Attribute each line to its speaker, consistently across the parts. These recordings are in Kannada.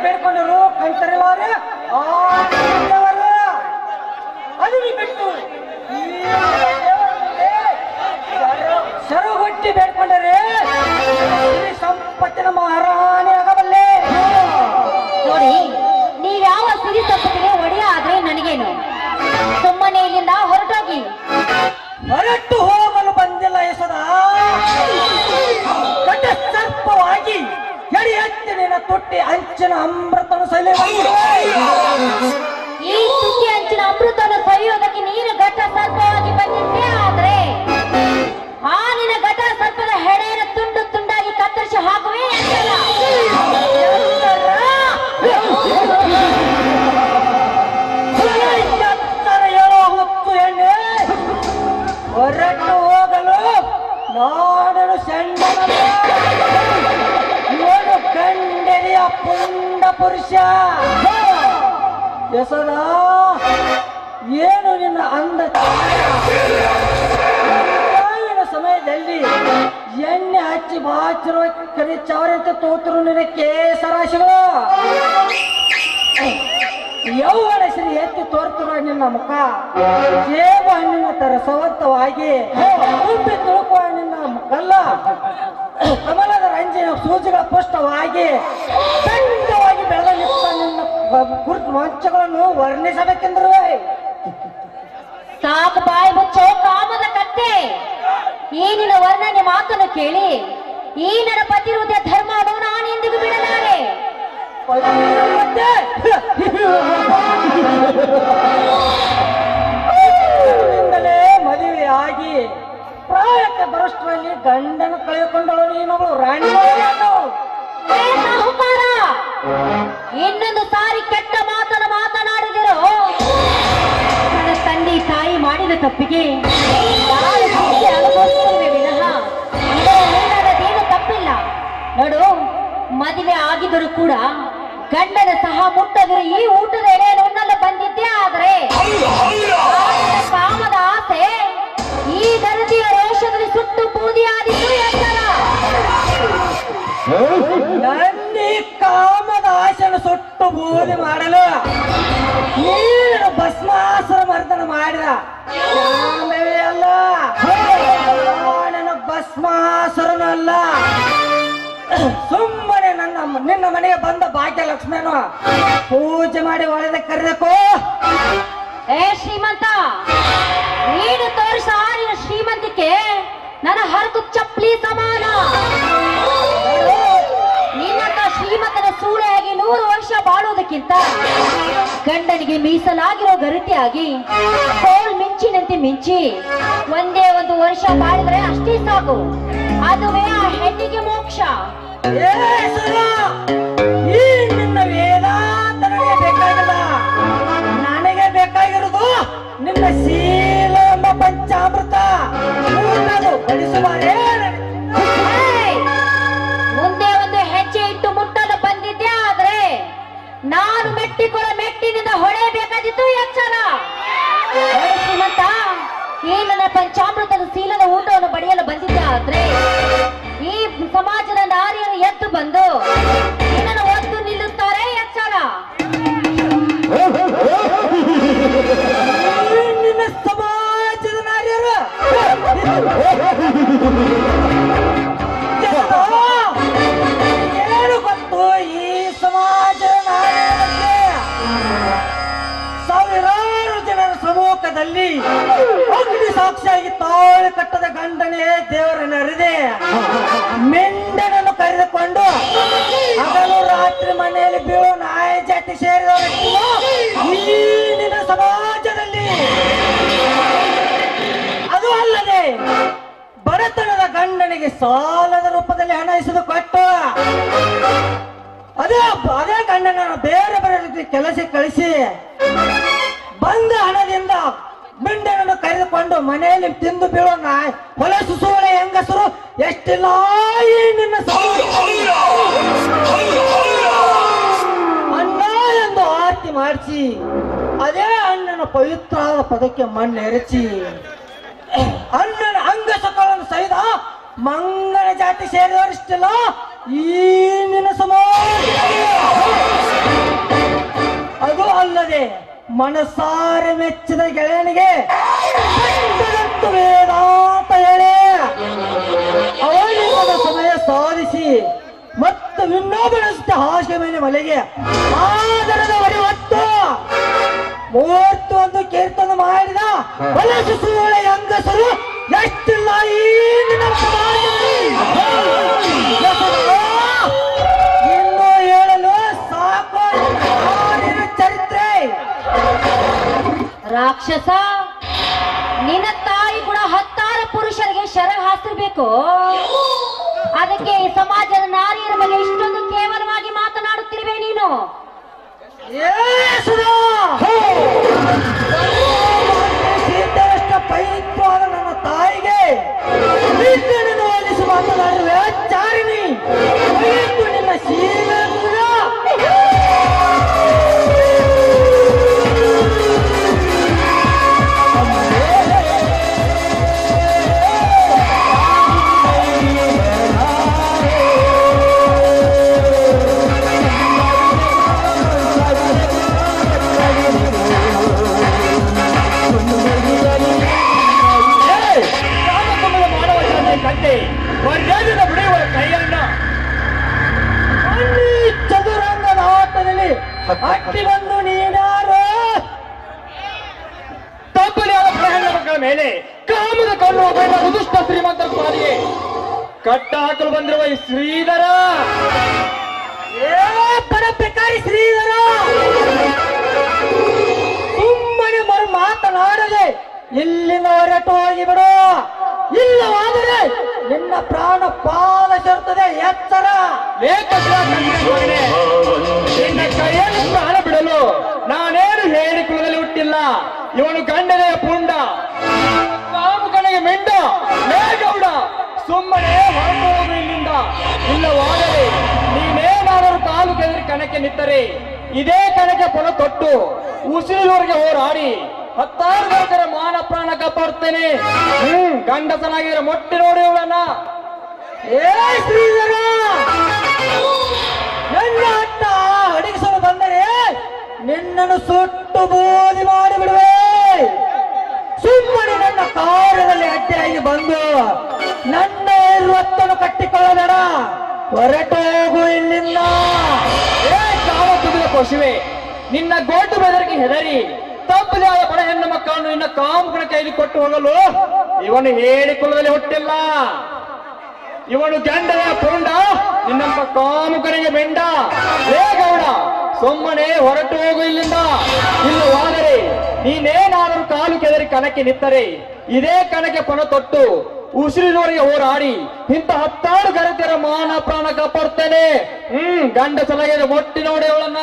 Speaker 1: ಬೇಡ್ಕೊಂಡರು ಕಂತರಿಲಾರೆ ಆನಂದವರು ಅದನ್ನು ಬಿಟ್ಟು ಈ ದೇವರ ಮುಂದೆ ಸರುಗೊಟ್ಟಿ ಬೇಡ್ಕೊಂಡರೆ ಈ ಸಂಪತ್ತಿನ ಮಹಾರಾಣಿ ಆಗಬಲ್ಲೆ
Speaker 2: ನೋಡಿ ನೀವ್ಯಾವ ಸಿರಿ ಸಂಪತ್ತಿಗೆ ಒಡೆಯ ಆದ್ರೆ ನನಗೇನು ಸುಮ್ಮನೆ ಇಲ್ಲಿಂದ ಹೊರಟೋಗಿ
Speaker 1: ಹೊರಟು ಹೋಗಲು ಬಂದಿಲ್ಲ ಎಸದ ಕಟ ಸರ್ಪವಾಗಿ ಎಡಿ ಎತ್ತಿ ನಿನ್ನ ತೊಟ್ಟಿ ಅಂಚಿನ ಅಮೃತನ ಸೈಲೆ
Speaker 2: ಈ ಸುಖಿ ಅಂಚಿನ ಅಮೃತವನ್ನು ಸವಿಯೋದಕ್ಕೆ ನೀನು ಘಟ ಸರ್ಪವಾಗಿ ಬಂದಿದ್ದೆ ಆದ್ರೆ ಆ ನಿನ್ನ ಘಟ ಸರ್ಪದ ಹೆಡೆಯನ್ನು ತುಂಡು ತುಂಡಾಗಿ ಕತ್ತರಿಸಿ ಹಾಕುವೆ ಅಂತಲ್ಲ.
Speaker 1: ಎತ್ತರ ಹೇಳೋ ಹೊತ್ತು ಎಣ್ಣೆ ಹೊರಟು ಹೋಗಲು ನಾಡನು ಸಣ್ಣನಲ್ಲ ನೋಡು ಕಂಡೆರಿಯ ಪುಂಡ ಪುರುಷ ಎಸದ ಏನು ನಿನ್ನ ಅಂದ ಸಾವಿನ ಸಮಯದಲ್ಲಿ ಎಣ್ಣೆ ಹಚ್ಚಿ ಬಾಚಿರುವ ಕರಿ ಚವರಂತೆ ತೋತರು ನಿನ್ನ ಕೇಸರಾಶಿಗಳು ಯೌವನ ಶ್ರೀ ಎತ್ತಿ ತೋರ್ತಿರುವ ನಿನ್ನ ಮುಖ ಸೇಬು ಹಣ್ಣಿನ ತರ ಸವತ್ತವಾಗಿ ತುಂಬಿ ತುಳುಕುವ ನಿನ್ನ ಮುಖಲ್ಲ ಕಮಲದ ರಂಜಿನ ಸೂಜಿಗಳ ಪುಷ್ಟವಾಗಿ ದಂಡವಾಗಿ ಬೆಳೆದ ನಿಂತ ನಿನ್ನ ಗುರುತು ಮಂಚಗಳನ್ನು ವರ್ಣಿಸಬೇಕೆಂದ್ರು
Speaker 2: ಸಾಕು ಬಾಯಿ ಮುಚ್ಚೋ ಕಾಮದ ಕತ್ತೆ ಈ ನಿನ್ನ ವರ್ಣನೆ ಮಾತನ್ನು ಕೇಳಿ ಈ ನನ್ನ ಪತಿರುದ್ಧ ಧರ್ಮವನ್ನು ನಾನು ಎಂದಿಗೂ ಬಿಡಲಾರೆ
Speaker 1: ಮತ್ತೆ ನಿನ್ನಿಂದಲೇ ಮದುವೆ ಆಗಿ ಪ್ರಾಯಕ್ಕೆ ಬರೋಷ್ಟರಲ್ಲಿ ಗಂಡನ ಕಳೆದುಕೊಂಡಳು ನೀನೊಬ್ಬಳು ರಾಣಿ
Speaker 2: ಏ ಸಾಹುಕಾರ ಇನ್ನೊಂದು ಸಾರಿ ಕೆಟ್ಟ ಮಾತನ್ನು ಮಾತನಾಡಿದಿರೋ ನನ್ನ ತಂದೆ ತಾಯಿ ಮಾಡಿದ ತಪ್ಪಿಗೆ ನಾನು ಶಿಕ್ಷೆ ಅನುಭವಿಸುತ್ತೇವೆ ವಿನಃ ಇದರಲ್ಲಿ ನನ್ನದೇನು ತಪ್ಪಿಲ್ಲ ನೋಡು ಮದುವೆ ಆಗಿದ್ದರೂ ಕೂಡ ಗಂಡನ ಸಹ ಮುಟ್ಟದಿರು ಈ ಊಟದ ಎಳೆಯನ್ನು ಉಣ್ಣಲು ಬಂದಿದ್ದೆ ಆದರೆ ನನ್ನ ಕಾಮದ ಆಸೆ ಈ ಧರತಿಯ ರೋಷದಲ್ಲಿ ಸುಟ್ಟು ಬೂದಿಯಾದಿದ್ದು ಎಚ್ಚರ
Speaker 1: ನನ್ನಿ ಕಾಮದ ಆಶೆಯನ್ನು ಸುಟ್ಟು ಬೂದಿ ಮಾಡಲು ನೀನು ಭಸ್ಮಾಸುರ ಮರ್ದನ ಮಾಡಿದ ಶಾಂಬವೇ ಅಲ್ಲ ನನ್ನ ಭಸ್ಮಾಸುರನು ಅಲ್ಲ ಸುಮ್ಮನೆ ನನ್ನ ನಿನ್ನ ಮನೆಗೆ ಬಂದ ಭಾಗ್ಯಲಕ್ಷ್ಮಿಯನ್ನು ಪೂಜೆ ಮಾಡಿ ಒಳಗೆ ಕರೆದಕ್ಕೋ
Speaker 2: ಏ ಶ್ರೀಮಂತ ನೀನು ತೋರಿಸ ನಿನ್ನ ಶ್ರೀಮಂತಿಕೆ ನನ್ನ ಹರಕು ಚಪ್ಪಲಿ ಸಮಾನ ನೋಡು, ನಿನ್ನಂತ ಶ್ರೀಮಂತನ ಸೂಳೆಯಾಗಿ ನೂರು ವರ್ಷ ಬಾಳುವುದಕ್ಕಿಂತ ಗಂಡನಿಗೆ ಮೀಸಲಾಗಿರೋ ಗರಿತೆಯಾಗಿ ಕೋಲ್ ಮಿಂಚಿನಂತೆ ಮಿಂಚಿ ಒಂದೇ ಒಂದು ವರ್ಷ ಬಾಳಿದ್ರೆ ಅಷ್ಟೇ ಸಾಕು ಅದುವೇ ಆ ಹೆಣ್ಣಿಗೆ ಮೋಕ್ಷ
Speaker 1: ಏ ಸುರ, ಈ ನಿನ್ನ ವೇದಾಂತ ನನಗೆ ಬೇಕಾಗಿಲ್ಲ ನನಗೆ ಬೇಕಾಗಿರುವುದು ನಿನ್ನ ಶೀಲ ಎಂಬ ಪಂಚಾಮೃತ ಊಟದು ಬಡಿಸುವಾರೇ
Speaker 2: ಏಯ್! ಮುಂದೆ ಒಂದು ಹೆಜ್ಜೆ ಇಟ್ಟು ಮುಟ್ಟಲು ಬಂದಿದ್ದೆ ಆದ್ರೆ ನಾನು ಮೆಟ್ಟಿಕೊಳ್ಳ ಮೆಟ್ಟಿನಿಂದ ಹೊಳೆಯಬೇಕಾದಿತ್ತು ಎಚ್ಚರ ನೋಡು ಶ್ರೀಮಂತ ಈ ನನ್ನ ಪಂಚಾಮೃತದ ಶೀಲದ ಊಟವನ್ನು ಪಡೆಯಲು ಬಂದಿದ್ದೆ ಆದ್ರೆ ಈ ಸಮಾಜದ ನಾರಿಯರು ಎದ್ದು ಬಂದು ನಿನ್ನನ್ನು ಒದ್ದು ನಿಲ್ಲುತ್ತಾರೆ ಎಚ್ಚರ
Speaker 1: ಈ ನಿನ್ನ ಸಮಾಜದ ನಾರ್ಯರು ಎಷ್ಟೋ? ಏನು ಗೊತ್ತು ಈ ಸಮಾಜದ ನಾರ್ಯರಿಗೆ ಸಾವಿರಾರು ಜನರ ಸಮ್ಮುಖದಲ್ಲಿ ಅಗ್ನಿ ಸಾಕ್ಷಿಯಾಗಿ ತಾಳಿ ಕಟ್ಟದ ಗಂಡನೇ ದೇವರನ್ನ ಅರಿದೆ ಮೆಂಡನನ್ನು ಕರೆದುಕೊಂಡು ಹಗಲು ರಾತ್ರಿ ಮನೆಯಲ್ಲಿ ಬೀಳು ನಾಯ ಜಾತಿ ಸೇರಿದ ವ್ಯಕ್ತಿಯು ಈ ನಿನ್ನ ಸಮಾಜದಲ್ಲಿ ಅದು ಅಲ್ಲದೆ ಬಡತನದ ಗಂಡನಿಗೆ ಸಾಲದ ರೂಪದಲ್ಲಿ ಹಣ ಇಸಿದು ಕೊಟ್ಟು ಅದೇ ಅದೇ ಗಂಡನನ್ನು ಬೇರೆ ಬೇರೆ ರೀತಿ ಕೆಲಸ ಕಳಿಸಿ ಬಂದ ಹಣದಿಂದ ಬಿಂಡನನ್ನು ಕರೆದುಕೊಂಡು ಮನೆಯಲ್ಲಿ ತಿಂದು ಬೀಳೋ ನಾಯಿ ಹೊಲ ಸುಸುವಳೆ ಹೆಂಗಸರು ಎಷ್ಟಿಲ್ಲ ಈ ನಿನ್ನ ಸಮಾಜದಲ್ಲಿ. ಅನ್ನ ಎಂದು ಆರತಿ ಮಾಡಿಸಿ ಅದೇ ಅಣ್ಣನ ಪವಿತ್ರವಾದ ಪದಕ್ಕೆ ಮಣ್ಣು ಎರಚಿ ಅಣ್ಣನ ಅಂಗ ಸಕಲನ್ನು ಸಹಿತ ಮಂಗನ ಜಾತಿ ಸೇರಿದವರಿಷ್ಟಿಲ್ಲ ಈ ನಿನ್ನ ಸಮಾಜ ಅದು ಅಲ್ಲದೆ ಮನಸಾರೆ ಮೆಚ್ಚಿದ ಗೆಳೆಯನಿಗೆ ಕಟ್ಟದಂತು ವೇದಾಂತ ಹೇಳಿ ಅವನಿಂದ ಸಮಯ ಸಾಧಿಸಿ ಮತ್ತು ಇನ್ನೊಬ್ಬನಷ್ಟ ಹಾಸಿಗೆ ಮೇಲೆ ಮಲೆಗೆ ಆದರದ ಹೊರೆ ಹೊತ್ತು ಮೂವತ್ತೊಂದು ಕೀರ್ತನ ಮಾಡಿದ ಹೊಲಸು ಸೂಳ ಹೆಂಗಸರು ಎಷ್ಟಿಲ್ಲ ಈ ನಿನ್ನ ಸಮಾಜದಲ್ಲಿ. ಇನ್ನು ಹೇಳಲು ಸಾಕು ನಾನಿನ ಚರಿತ್ರೆ
Speaker 2: ರಾಕ್ಷಸ ನಿನ್ನ ತಾಯಿ ಕೂಡ ಹತ್ತಾರು ಪುರುಷರಿಗೆ ಶರ ಹಾಸಿರ್ಬೇಕು ಅದಕ್ಕೆ ಈ ಸಮಾಜದ ನಾರಿಯರ ಬಗ್ಗೆ ಇಷ್ಟೊಂದು ಕೇವಲವಾಗಿ ಮಾತನಾಡುತ್ತಿರುವೆ ನೀನು
Speaker 1: ಏಸುದ! ಸೀತೆಯಷ್ಟ ಪೈತ್ವಾದ ನನ್ನ ತಾಯಿಗೆ ನಿನ್ನನ್ನು ಹೋಲಿಸಿ ಮಾತನಾಡುವೆ ಚಾರಿಣಿ ಪೈತು ನಿನ್ನ ಶೀಲಂದ್ರ
Speaker 3: ರಾಮಕಮಲ ಮಾಡುವ ಶಾಲೆ ಕಟ್ಟೆ ಮರ್ಯಾದೆನ ಬಿಡುವ ಕೈಯನ್ನ
Speaker 1: ಅಲ್ಲಿ ಚದುರಂಗದ ಆಟದಲ್ಲಿ ಅಟ್ಟಿ ಬಂದು ನೀನಾರು
Speaker 3: ತಪ್ಪಲಿಯಾದ ಪ್ರಹಣ್ಣ ಮಕ್ಕಳ ಮೇಲೆ ಕಾಮದ ಕಣ್ಣು ಬೇಡ ಉದುಷ್ಟ ಶ್ರೀಮಂತರ ಪಾಲಿಗೆ ಕಟ್ಟ ಹಾಕಲು ಬಂದಿರುವ ಈ ಶ್ರೀಧರ
Speaker 1: ಏ ಪರಪಿಕಾರಿ ಶ್ರೀಧರ ಸುಮ್ಮನೆ ಮರು ಮಾತನಾಡದೆ ಇಲ್ಲಿಂದ ಹೊರಟು ಹೋಗಿ ಬಿಡು ಇಲ್ಲವಾದರೆ ನಿನ್ನ ಪ್ರಾಣ ಪಾದ ಸೇರ್ತದೆ ಎಚ್ಚರ
Speaker 3: ಲೇಖಕ ಮಗನೇ ನಿನ್ನ ಕೈಯನ್ನು ಪ್ರಾಣ ಬಿಡಲು ನಾನೇನು ಹೇಳಿ ಕುಲದಲ್ಲಿ ಹುಟ್ಟಿಲ್ಲ ಇವನು ಗಂಡನೆಯ ಪುಂಡ ಕಾಮುಕನಿಗೆ ಮೆಂಡ ಮೇಗೌಡ ಸುಮ್ಮನೆ ಹೊರಟು ಹೋಗು ಇಲ್ಲಿಂದ ಇಲ್ಲವಾದರೆ ನೀನೇನಾದರೂ ಕಾಲು ಕೆದರಿ ಕಣಕ್ಕೆ ನಿತ್ತರೆ ಇದೇ ಕಣಕ್ಕೆ ಪೊಲ ತೊಟ್ಟು ಉಸಿರಿನವರೆಗೆ ಹೋರಾಡಿ ಹತ್ತಾರು ಜನರ ಮಾನ ಪ್ರಾಣ ಕಾಪಾಡುತ್ತೇನೆ ಹ್ಮ್ ಗಂಡಸನಾಗಿದ್ರೆ ಮೊಟ್ಟೆ ನೋಡಿ ಇವಳನ್ನ
Speaker 1: ಏ ಶ್ರೀಧರ ನನ್ನ ಅಟ್ಟ ಅಡಗಿಸಲು ಬಂದರೆ ನಿನ್ನನ್ನು ಸುಟ್ಟು ಬೂದಿ ಮಾಡಿಬಿಡುವೆ ಸುಮ್ಮನೆ ನನ್ನ ಕಾರ್ಯದಲ್ಲಿ ಅಡ್ಡಿಯಾಗಿ ಬಂದು ನನ್ನ ಇರುವತ್ತನ್ನು ಕಟ್ಟಿಕೊಳ್ಳಬೇಡ ಹೊರಟು ಹೋಗು ಇಲ್ಲಿಂದ
Speaker 3: ಏ ಕಾಮ ತುಗಿದ ಪಶುವೆ ನಿನ್ನ ಗೋಟು ಬೆದರಿಗೆ ಹೆದರಿ ತಪ್ಪದಾದ ಬಡ ಹೆಣ್ಣು ಮಕ್ಕಳನ್ನು ನಿನ್ನ ಕಾಮುಗಳ ಕೈಲಿ ಕೊಟ್ಟು ಹೋಗಲು ಇವನು ಹೇಳಿಕೊಳ್ಳದಲ್ಲಿ ಹುಟ್ಟಿಲ್ಲ ಇವನು ಗಂಡನ ಪುಂಡ ನಿನ್ನಂತ ಕಾಮುಕರಿಗೆ ಬೆಂಡ ಏ ಗೌಡ ಸುಮ್ಮನೆ ಹೊರಟು ಹೋಗು ಇಲ್ಲಿಂದ ಇಲ್ಲವಾದರೆ ನೀನೇನಾದರೂ ಕಾಲು ಕೆದರಿ ಕಣಕ್ಕೆ ನಿತ್ತರೆ ಇದೇ ಕಣಕ್ಕೆ ಪಣ ತೊಟ್ಟು ಉಸಿರಿನವರೆಗೆ ಹೋರಾಡಿ ಇಂಥ ಹತ್ತಾರು ಗರತಿಯರ ಮಾನ ಪ್ರಾಣ ಕಾಪಾಡ್ತೇನೆ ಹ್ಮ್ ಗಂಡ ಸಲಹೆ ಮೊಟ್ಟಿ ನೋಡಿ ಅವಳನ್ನ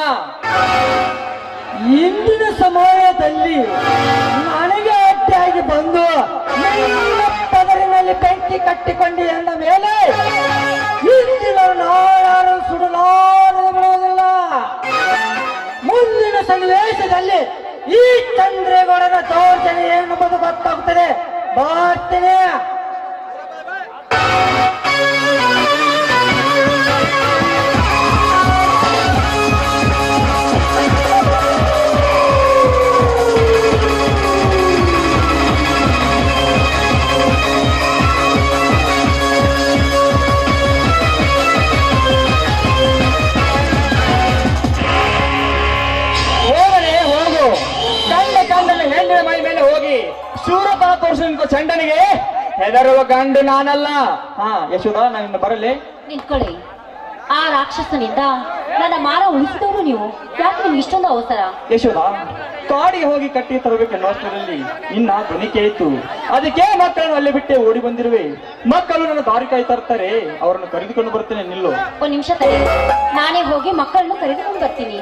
Speaker 1: ಇಂದಿನ ಸಮಯದಲ್ಲಿ ನನಗೆ ಅಡ್ಡಿಯಾಗಿ ಬಂದು ನನ್ನ ಪದರಿನಲ್ಲಿ ಬೆಂಕಿ ಕಟ್ಟಿಕೊಂಡು ಎಂದ ಮೇಲೆ ಇಂದಿನ ನಾಳಾರು ಸುಡಲಾರದೆ ಬಿಡುವುದಿಲ್ಲ ಮುಂದಿನ ಸನ್ನಿವೇಶದಲ್ಲಿ ಈ ಚಂದ್ರೇಗೌಡನ ದೌರ್ಜನ್ಯ ಏನೆಂಬುದು ಗೊತ್ತಾಗ್ತದೆ ಬರ್ತೀನಿ
Speaker 3: ಹೋಗಲೇ ಹೋಗು ಕಂಡ ಕಂಡನ ಹೆಣ್ಣಿನ ಮೈ ಮೇಲೆ ಹೋಗಿ ಶೂರತನ ತೋರಿಸಿ ನಿಂತ ಚಂಡನಿಗೆ ಹೆದರುವ ಗಂಡು ನಾನಲ್ಲ ಹಾ ಯಶೋದ ನಾನು ಬರಲಿ
Speaker 2: ನಿಂತ್ಕೊಳ್ಳಿ ಆ ರಾಕ್ಷಸನಿಂದ ನನ್ನ ಮಾನ ಉಳಿಸಿದವರು ನೀವು ಯಾಕೆ ನಿಮ್ಗೆ ಇಷ್ಟೊಂದು ಅವಸರ
Speaker 3: ಯಶೋದ ಕಾಡಿಗೆ ಹೋಗಿ ಕಟ್ಟಿ ತರಬೇಕೆನ್ನುವಷ್ಟರಲ್ಲಿ ನಿನ್ನ ಧ್ವನಿ ಕೇಳಿತು ಅದಕ್ಕೆ ಮಕ್ಕಳನ್ನು ಅಲ್ಲಿ ಬಿಟ್ಟೆ ಓಡಿ ಬಂದಿರುವೆ ಮಕ್ಕಳು ನನ್ನ ದಾರಿ ಕಾಯ್ತಾ ಇರ್ತಾರೆ ಅವರನ್ನು ಕರೆದುಕೊಂಡು ಬರ್ತೇನೆ ನಿಲ್ಲು
Speaker 2: ಒಂದ್ ನಿಮಿಷ ತಡಿ ನಾನೇ ಹೋಗಿ ಮಕ್ಕಳನ್ನು ಕರೆದುಕೊಂಡು ಬರ್ತೀನಿ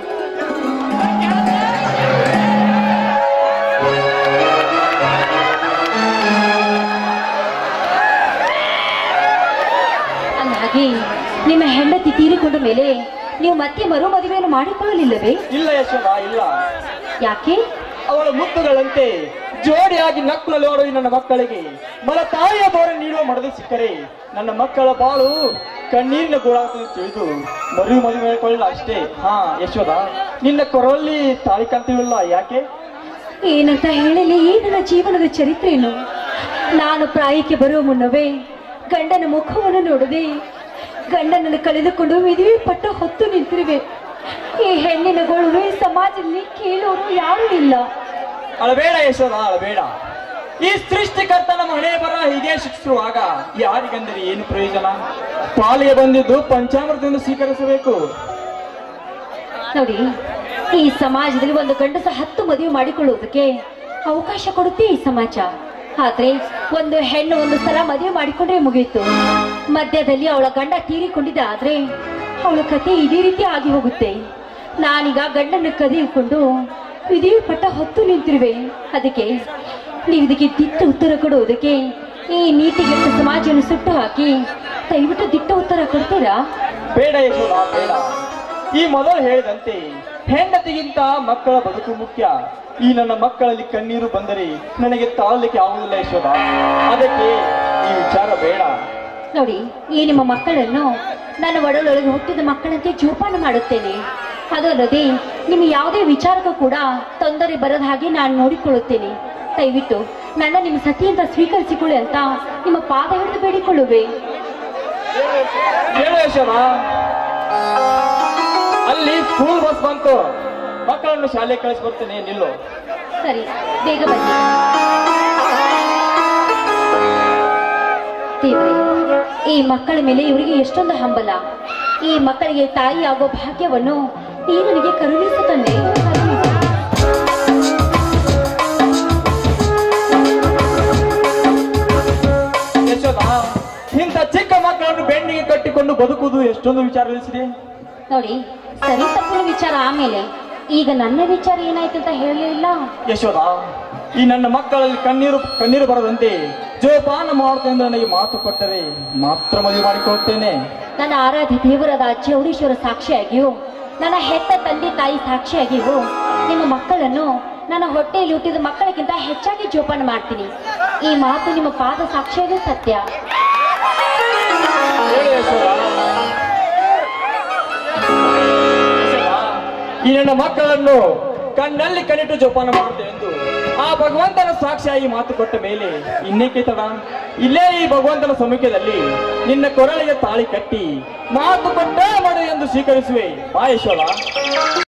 Speaker 2: ಅಂದಾಗೆ ನಿಮ್ಮ ಹೆಂಡತಿ ತೀರಿಕೊಂಡ ಮೇಲೆ ನೀವು ಮತ್ತೆ ಮರು ಮದುವೆಯನ್ನು ಮಾಡಿಕೊಳ್ಳಲಿಲ್ಲವೇ
Speaker 3: ಇಲ್ಲ ಯಶೋದ ಇಲ್ಲ
Speaker 2: ಯಾಕೆ
Speaker 3: ಅವಳ ಮುತ್ತುಗಳಂತೆ ಜೋಡಿಯಾಗಿ ನಕ್ಕಲಲ್ಲಿ ಓಡುವ ನನ್ನ ಮಕ್ಕಳಿಗೆ ಮಲ ತಾಯಿಯ ಬೋರ ನೀಡುವ ಮಡದಿ ಸಿಕ್ಕರೆ ನನ್ನ ಮಕ್ಕಳ ಬಾಳು ಕಣ್ಣೀರಿನ ಗೋಳಾಗ್ತದೆ ತಿಳಿದು ಮದುವೆ ಮದುವೆ ಮಾಡಿಕೊಳ್ಳಿಲ್ಲ ಅಷ್ಟೇ ಹಾ ಯಶೋದ ನಿನ್ನ ಕೊರವಲ್ಲಿ ತಾಳಿ ಕಾಣ್ತೀವಿಲ್ಲ ಯಾಕೆ
Speaker 2: ಏನಂತ ಹೇಳಲಿ ಈ ನನ್ನ ಜೀವನದ ಚರಿತ್ರೆಯನ್ನು ನಾನು ಪ್ರಾಯಕ್ಕೆ ಬರುವ ಮುನ್ನವೇ ಗಂಡನ ಮುಖವನ್ನು ನೋಡದೆ ಗಂಡನನ್ನು ಕಳೆದುಕೊಂಡು ವಿಧಿವಿ ಪಟ್ಟ ಹೊತ್ತು ನಿಂತಿರುವೆ ಈ ಹೆಣ್ಣಿನ ಗೋಳು ಈ ಸಮಾಜದಲ್ಲಿ ಕೇಳೋರು ಯಾರೂ ಇಲ್ಲ
Speaker 3: ಅಳಬೇಡ ಯಶೋದ ಅಳಬೇಡ ಈ ಸೃಷ್ಟಿಕರ್ತ ನಮ್ಮ ಹಣೆ ಬರ ಹೀಗೆ ಶಿಕ್ಷಿಸುವಾಗ ಯಾರಿಗಂದರೆ ಏನು ಪ್ರಯೋಜನ ಪಾಲಿಗೆ ಬಂದಿದ್ದು ಪಂಚಾಮೃತದಿಂದ ಸ್ವೀಕರಿಸಬೇಕು
Speaker 2: ನೋಡಿ ಈ ಸಮಾಜದಲ್ಲಿ ಒಂದು ಗಂಡಸ ಹತ್ತು ಮದುವೆ ಮಾಡಿಕೊಳ್ಳುವುದಕ್ಕೆ ಅವಕಾಶ ಕೊಡುತ್ತೆ ಈ ಸಮಾಜ ಆದ್ರೆ ಒಂದು ಹೆಣ್ಣು ಒಂದು ಸಲ ಮದುವೆ ಮಾಡಿಕೊಂಡ್ರೆ ಮುಗಿಯಿತು ಮಧ್ಯದಲ್ಲಿ ಅವಳ ಗಂಡ ತೀರಿಕೊಂಡಿದ್ದ ಆದ್ರೆ ಅವಳ ಕತೆ ಇದೇ ರೀತಿ ಆಗಿ ಹೋಗುತ್ತೆ ನಾನೀಗ ಗಂಡನ್ನು ಕದಿಯುಕೊಂಡು ವಿಧಿಯ ಪಟ್ಟ ಹೊತ್ತು ನಿಂತಿರುವೆ ಅದಕ್ಕೆ ನೀವು ಇದಕ್ಕೆ ದಿಟ್ಟ ಉತ್ತರ ಕೊಡುವುದಕ್ಕೆ ಈ ನೀತಿಗೆಟ್ಟ ಸಮಾಜವನ್ನು ಸುಟ್ಟು ಹಾಕಿ ದಯವಿಟ್ಟು ದಿಟ್ಟ ಉತ್ತರ ಕೊಡ್ತೀರಾ
Speaker 3: ಬೇಡ ಯಶೋದ ಬೇಡ ಈ ಮೊದಲು ಹೇಳಿದಂತೆ ಹೆಂಡತಿಗಿಂತ ಮಕ್ಕಳ ಬದುಕು ಮುಖ್ಯ ಈ ನನ್ನ ಮಕ್ಕಳಲ್ಲಿ ಕಣ್ಣೀರು ಬಂದರೆ ನನಗೆ ತಾಳಲಿಕ್ಕೆ ಆಗುವುದಿಲ್ಲ ಯಶೋದ ಅದಕ್ಕೆ ಈ ವಿಚಾರ ಬೇಡ
Speaker 2: ನೋಡಿ ಈ ನಿಮ್ಮ ಮಕ್ಕಳನ್ನು ನಾನು ಒಡಲೊಳಗೆ ಹುಟ್ಟಿದ ಮಕ್ಕಳಂತೆ ಜೋಪಾನ ಮಾಡುತ್ತೇನೆ ಅದು ಅಲ್ಲದೆ ನಿಮ್ಮ ಯಾವುದೇ ವಿಚಾರಕ್ಕೂ ಕೂಡ ತೊಂದರೆ ಬರದ ಹಾಗೆ ನಾನು ನೋಡಿಕೊಳ್ಳುತ್ತೇನೆ ದಯವಿಟ್ಟು ನನ್ನ ನಿಮ್ಮ ಸತಿಯಿಂದ ಸ್ವೀಕರಿಸಿಕೊಳ್ಳಿ ಅಂತ ನಿಮ್ಮ ಪಾದ ಹಿಡಿದು ಬೇಡಿಕೊಳ್ಳುವೆ
Speaker 3: ಹೇಳು ಯಶೋದ ಅಲ್ಲಿ ಸ್ಕೂಲ್ ಬಸ್ ಬಂತು ಮಕ್ಕಳನ್ನು ಶಾಲೆ ಕಳಿಸ್ಬರ್ತೇನೆ ನಿಲ್ಲು
Speaker 2: ಸರಿ ಬೇಗ ಬನ್ನಿ ದೇವ್ರೆ ಈ ಮಕ್ಕಳ ಮೇಲೆ ಇವರಿಗೆ ಎಷ್ಟೊಂದು ಹಂಬಲ ಈ ಮಕ್ಕಳಿಗೆ ತಾಯಿ ಆಗೋ ಭಾಗ್ಯವನ್ನು ನೀ ನನಗೆ ಕರುಣಿಸು ತಂದೆ ಕರುಣಿಸು.
Speaker 3: ಯಶೋದ ಇಂಥ ಚಿಕ್ಕ ಮಕ್ಕಳನ್ನು ಬೆನ್ನಿಗೆ ಕಟ್ಟಿಕೊಂಡು ಬದುಕುವುದು ಎಷ್ಟೊಂದು ವಿಚಾರ ತಿಳಿಸಿದೆ
Speaker 2: ನೋಡಿ ಸರಿ ತಪ್ಪಿನ ವಿಚಾರ ಆಮೇಲೆ ಈಗ ನನ್ನ ವಿಚಾರ ಏನಾಯ್ತು ಅಂತ ಹೇಳಲಿಲ್ಲ
Speaker 3: ಯಶೋದ ಈ ನನ್ನ ಮಕ್ಕಳಲ್ಲಿ ಕಣ್ಣೀರು ಕಣ್ಣೀರು ಬರದಂತೆ ಜೋಪಾನ ಮಾಡುತ್ತೇನೆ ಎಂದು ನನಗೆ ಮಾತು ಕೊಟ್ಟರೆ ಮಾತ್ರ ಮದುವೆ ಮಾಡಿಕೊಳ್ಳುತ್ತೇನೆ
Speaker 2: ನನ್ನ ಆರಾಧ್ಯ ದೇವರಾದ ಚೌಡೇಶ್ವರ ಸಾಕ್ಷಿಯಾಗಿಯೂ ನನ್ನ ಹೆತ್ತ ತಂದೆ ತಾಯಿ ಸಾಕ್ಷಿಯಾಗಿಯೂ ನಿಮ್ಮ ಮಕ್ಕಳನ್ನು ನನ್ನ ಹೊಟ್ಟೆಯಲ್ಲಿ ಹುಟ್ಟಿದ ಮಕ್ಕಳಿಗಿಂತ ಹೆಚ್ಚಾಗಿ ಜೋಪಾನ ಮಾಡ್ತೀನಿ ಈ ಮಾತು ನಿಮ್ಮ ಪಾದ ಸಾಕ್ಷಿಯಾಗಿ ಸತ್ಯ
Speaker 3: ಹೇಳು ಯಶೋದ. ಯಶೋದ, ಈ ನನ್ನ ಮಕ್ಕಳನ್ನು ಕಣ್ಣಲ್ಲಿ ಕಣ್ಣಿಟ್ಟು ಜೋಪಾನ ಮಾಡುತ್ತೇವೆ ಎಂದು ಆ ಭಗವಂತನ ಸಾಕ್ಷಿಯಾಗಿ ಮಾತು ಕೊಟ್ಟ ಮೇಲೆ ಇನ್ನೇಕೆ ತಡ ಇಲ್ಲೇ ಈ ಭಗವಂತನ ಸಮ್ಮುಖದಲ್ಲಿ ನಿನ್ನ ಕೊರಳಿಗೆ ತಾಳಿ ಕಟ್ಟಿ ಮಾತು ಕೊಟ್ಟ ಮಾಡು ಎಂದು ಸ್ವೀಕರಿಸುವೆ ಬಾ ಯಶೋದ